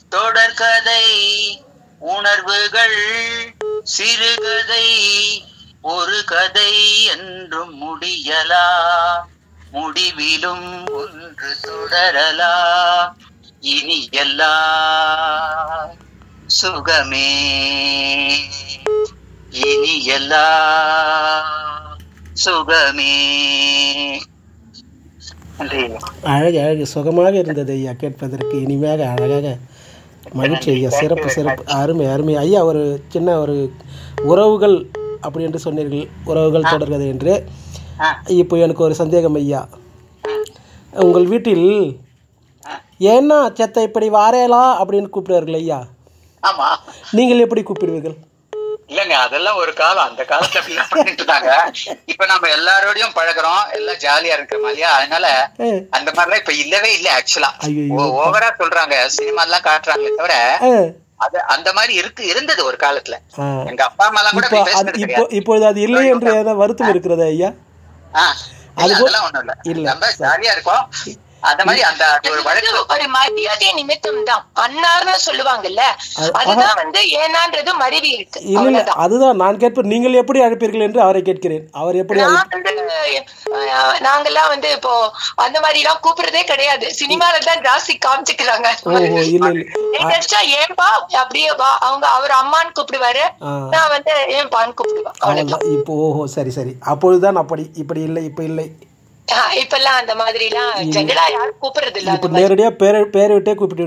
தொடர்கதை உணர்வுகள் சிறுகதை ஒரு கதை என்றும் முடியலா முடிவிலும் ஒன்று தொடரலா இனி எல்லாம் சுகமே இனி எல்லாம் சுகமே நன்றி ஐயா. அழகு அழகு சுகமாக இருந்தது ஐயா கேட்பதற்கு இனிமையாக அழகாக மகிழ்ச்சி ஐயா சிறப்பு சிறப்பு அருமை அருமை ஐயா ஒரு சின்ன ஒரு உறவுகள் அப்படி என்று சொன்னீர்கள் உறவுகள் தொடர்கதை என்று ஆ. இப்போ எனக்கு ஒரு சந்தேகம் ஐயா உங்கள் வீட்டில் ஏன்னா செத்த இப்படி வாரேலா அப்படின்னு கூப்பிடுவார்கள் ஐயா ஆமா நீங்கள் எப்படி கூப்பிடுவீர்கள் இல்லங்க அதெல்லாம் ஒரு காலம் அந்த காலத்துல அப்படிலாம் பண்ணிட்டு இருந்தாங்க இப்ப நம்ம எல்லாரோடையும் பழகுறோம் எல்லாம் ஜாலியா இருக்கிற மாதிரியா அதனால ஏ, அந்த மாதிரிலாம் இப்ப இல்லவே இல்ல ஆக்சுவலா ஐயையோ. ஓவரா சொல்றாங்க சினிமா எல்லாம் காட்டுறாங்களே தவிர ஆ, அது அந்த மாதிரி இருக்கு இருந்தது ஒரு காலத்துல ஆ. எங்க அப்பா அம்மா எல்லாம் கூட இப்போ அப்படி அது பேசுறது இப்போ கிடையாது இப்பொழுது அது இல்லை என்று ஏதாவது வருத்தம் இருக்கிறதா ஐயா ஆ, இல்ல, அது போ- அதெல்லாம் ஒண்ணும் இல்ல இல்ல. நம்ம ஜாலியா இருக்கோம் அந்த மாதிரி அந்த அது ஒரு அது வழக்கு வந்து ஒரு மரியாதை நிமித்தம் தான் அண்ணார்னு சொல்லுவாங்கல்ல அது- அதுதான் வந்து ஏனான்றது மருவி இருக்கு இல்லை இல்லை அவ்வளவுதான். அதுதான் நான் கேட்பேன் நீங்கள் எப்படி அழைப்பீர்கள் என்று அவரை கேட்கிறேன் அவர் எப்படி அழை- நான் வந்து அஹ், நாங்கெல்லாம் வந்து இப்போ அந்த மாதிரி எல்லாம் கூப்பிடுறதே கிடையாது சினிமால தான் ஜாஸ்தி காமிச்சுக்கிறாங்க ஓஹோ இல்லை இல்லை லேட்டஸ்டா ஏன்பா அப்படியே வா அவங்க அவர் அம்மான்னு கூப்பிடுவாரு ஆ. நான் வந்து ஏன்பான்னு கூப்பிடுவேன் அவ்வளவுதான் அவ்வளோதான் இப்போ ஓஹோ சரி சரி அப்பொழுதுதான் அப்படி இப்படி இல்லை இப்போ இல்லை ஆஹ், இப்பெல்லாம் அந்த மாதிரி எல்லாம் ஜெனரலா யாரும் கூப்பிடுறது இல்ல இப்போ நேரடியாக பேரை பேரை விட்டே கூப்பிட்டு